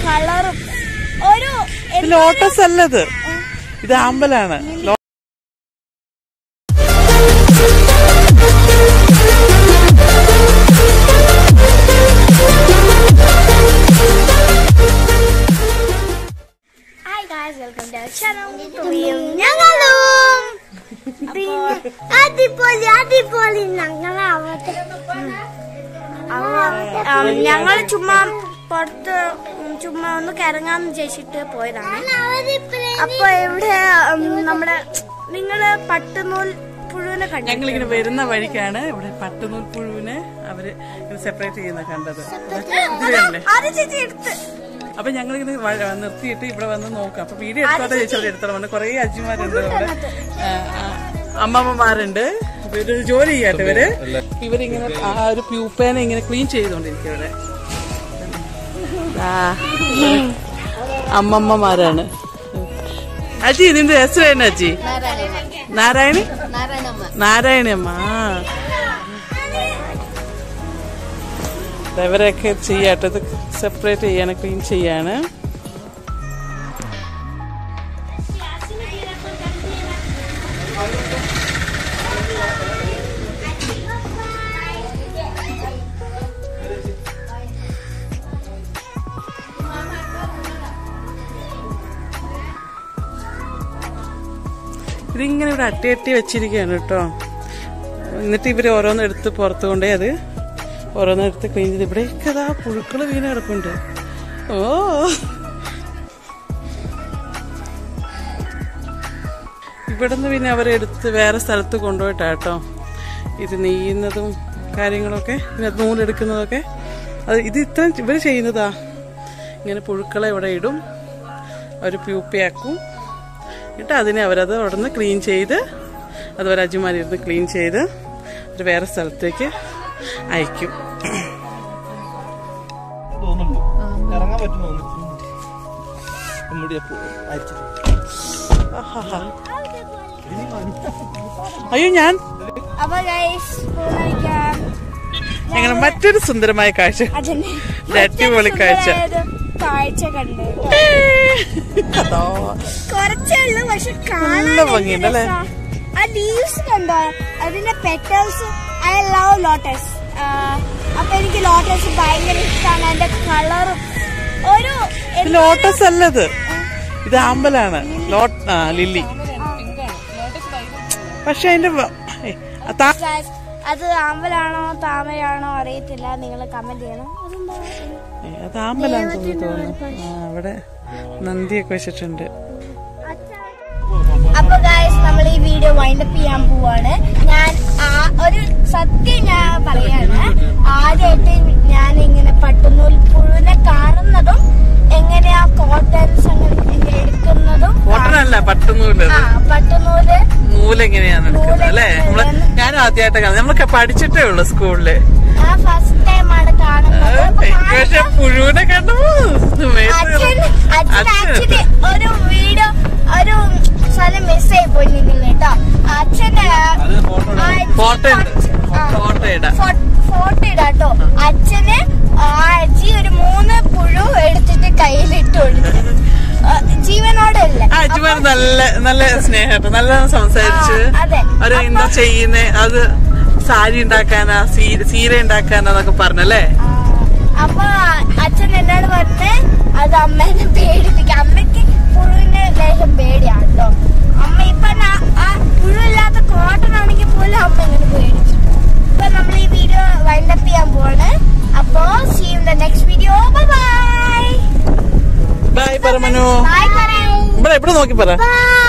കളറും ഒരു ഇത് ലോട്ടസ് അല്ലത് ഇത് ആമ്പലാണ് ലോ- hi guys welcome to channel ഞങ്ങളും അടിപൊളി അടിപൊളി ഞങ്ങളാവട്ടെ ഞങ്ങൾ ചുമ്മാ പുറത്ത് ചുമ്മാ ഒന്ന് കറങ്ങാന്ന് വിചാരിച്ചിട്ട് പോയതാണ് അപ്പൊ ഇവിടെ ഉം, നമ്മുടെ നിങ്ങള് പട്ടുനൂൽ പുഴുവിനെ കണ്ടു ഞങ്ങളിങ്ങനെ വരുന്ന വഴിക്കാണ് ഇവിടെ പട്ടുനൂൽ പുഴുവിനെ അവര് സെപ്പറേറ്റ് ചെയ്യുന്ന കണ്ടത് ഇതിലല്ലേ അത് ചേച്ചി എടുത്ത് അപ്പൊ ഞങ്ങളിങ്ങനെ വ- നിർത്തിയിട്ട് ഇവിടെ വന്ന് നോക്കാം അപ്പൊ വീഡിയോ എടുത്തോട്ടെ ചേച്ചി അവിടെ എടുത്തോളം വന്ന് കുറെ അജിമാരുണ്ട് ഇവിടെ ആ, ആ, അമ്മമ്മമാരുണ്ട് അപ്പൊ ഇവര് ജോലി ചെയ്യാട്ടെ ഇവര് ഇവരിങ്ങനെ ആ ഒരു പ്യൂപ്പേനെ ഇങ്ങനെ ക്ലീൻ ചെയ്തോണ്ടിരിക്കും ഇവിടെ ആ, അമ്മമ്മമാരാണ് അജി ഇതിന്റെ രസം എന്നാ അജി നാരായണി നാരായണി അമ്മ ആ. ദാ ഇവരെയൊക്കെ ചെയ്യാട്ടെ ഇത് സെപ്പറേറ്റ് ചെയ്യാണ് ക്ലീൻ ചെയ്യാണ് ഇതിങ്ങനെ ഇവിടെ അട്ടി അട്ടി വെച്ചിരിക്കുകയാണ് കേട്ടോ എന്നിട്ട് ഇവർ ഓരോന്ന് എടുത്ത് പുറത്ത് കൊണ്ടേ അത് ഓരോന്ന് എടുത്ത് ക്ലീൻ ചെയ്ത് ഇവിടെയൊക്കെ അതാ പുഴുക്കൾ വീണ് കിടപ്പുണ്ട് ഓ ഇവിടുന്ന് പിന്നെ അവരെടുത്ത് വേറെ സ്ഥലത്ത് കൊണ്ടുപോയിട്ടാ കേട്ടോ ഇത് നെയ്യുന്നതും കാര്യങ്ങളൊക്കെ പിന്നെ അത് നൂലെടുക്കുന്നതൊക്കെ അത് ഇത് ഇത്ര ഇവർ ചെയ്യുന്നതാ ഇങ്ങനെ പുഴുക്കളെ ഇവിടെ ഇടും അവർ പ്യൂപ്പയാക്കും എന്നിട്ട് അതിനെ അവരത് അവിടെ നിന്ന് ക്ലീൻ ചെയ്ത് അതുപോലെ അജിമാരിരുന്ന് ക്ലീൻ ചെയ്ത് ഒരു വേറെ സ്ഥലത്തേക്ക് അയക്കും തോന്നുന്നു ഇറങ്ങാൻ പറ്റുമോ മുടി അയച്ചിട്ട് ആഹാഹാ. അയ്യോ ഞാൻ അപ്പൊ ഗൈസ് കഴിക്കാം ഞങ്ങൾ മറ്റൊരു സുന്ദരമായ കാഴ്ച അതന്നെ ഒരു അടിപൊളി കാഴ്ച. സുന്ദരമായൊരു കാഴ്ച കണ്ട് അതോ. കുറച്ചേ ഉള്ളൂ പക്ഷെ കാണാൻ നല്ല ഭംഗിയുണ്ട് അല്ലേ? രസാ. ആ ലീവ്സ് കണ്ടോ അതിന്റെ പെറ്റൽസ് ഐ ലവ് ലോട്ടസ് അപ്പൊ എനിക്ക് ലോട്ടസ് ഭയങ്കര ഇഷ്ടമാണ് അതിന്റെ കളറും ഒരു ഇത് ലോട്ടസ് അല്ലത് ഇത് ആമ്പലാണ് ലോട്ട് ആ ലില്ലി പക്ഷെ അതിന്റെ വ- ഏയ്, ആ താ- Guys, അത് ആമ്പലാണോ താമരയാണോ അറിയത്തില്ല നിങ്ങൾ കമന്റ് ചെയ്യണം അതെന്താ ഏയ്, അത് ആമ്പലാന്ന് തോന്നുന്നു തോന്നുന്നു ആ അവിടെ നന്ദിയൊക്കെ വെച്ചിട്ടുണ്ട് അപ്പൊ ഗായ്സ് നമ്മൾ ഈ വീഡിയോ വൈൻഡപ്പ് ചെയ്യാൻ പോവാണ് ഞാൻ ആ- ഒരു സത്യം ഞാൻ പറയാണ് ആദ്യമായിട്ട് ഞാൻ ഇങ്ങനെ പട്ടുനൂൽ പുഴുവിനെ കാണുന്നതും എങ്ങനെയാ കോട്ടൺസ് അങ്ങനെ ഇങ്ങനെ എടുക്കുന്നതും കോട്ടനല്ല പട്ടുനൂല് ആ പട്ടുനൂല് നൂലെങ്ങനെയാണ് എടുക്കുന്നത് അല്ലേ നമ്മള് ഞാൻ ആദ്യമായിട്ട് കാണുന്നത് നമ്മളൊക്കെ പഠിച്ചിട്ടേ ഉള്ളു സ്കൂളില് ആ ഫസ്റ്റ് ടൈം ആണ് കാണുന്നത് അപ്പൊ എനിക്ക് പക്ഷെ പുഴുവിനെ കണ്ടു അച്ഛൻ അച്ഛൻ ആക്ച്വലി ഒരു വീഡിയോ ഒരു സ്ഥലം മിസ് ആയി പോയി നിൽക്കുന്നു കേട്ടോ അച്ഛന്റെ അത് ഫോട്ടോ ആ ഫോട്ടോ ഉണ്ട്. ആ. ഫോട്ടോ ഇടാം ഫോ- ഫോട്ടോ ഇടാട്ടോ അച്ഛന് ആ അജി ഒരു മൂന്ന് പുഴു എടുത്തിട്ട് കയ്യിലിട്ട് കൊടുത്തു ആ, ജീവനോടല്ലേ ആ അജ്മാൻ നല്ല നല്ല സ്നേഹട്ടോ നല്ല സംസാരിച്ച് ആ, അതെ. അവര് എന്താ ചെയ്യുന്നേ അത് സാരി ഉണ്ടാക്കാനാ സീര സീര ഉണ്ടാക്കാനാന്നൊക്കെ പറഞ്ഞല്ലേ ആ, അപ്പൊ അച്ഛൻ എന്നോട് പറഞ്ഞ് അത് അമ്മേനെ പേടിപ്പിക്കും അമ്മയ്ക്ക് പുഴുവിന്റെ ലേശം പേടിയാണ് കേട്ടോ അമ്മ ഇപ്പൊ ന- ആ പുഴുവില്ലാത്ത കോട്ടൺ ആണെങ്കിൽ പോലും അമ്മ ഇങ്ങനെ പേടിച്ചു ഇപ്പൊ നമ്മൾ ഈ വീഡിയോ വൈൻഡപ്പ് ചെയ്യാൻ പോവാണ് അപ്പോ see in the next video bye bye bye പറ മനു ബൈ പറയൂ ഇവിടെ എവിടെ നോക്കി പറ ബൈ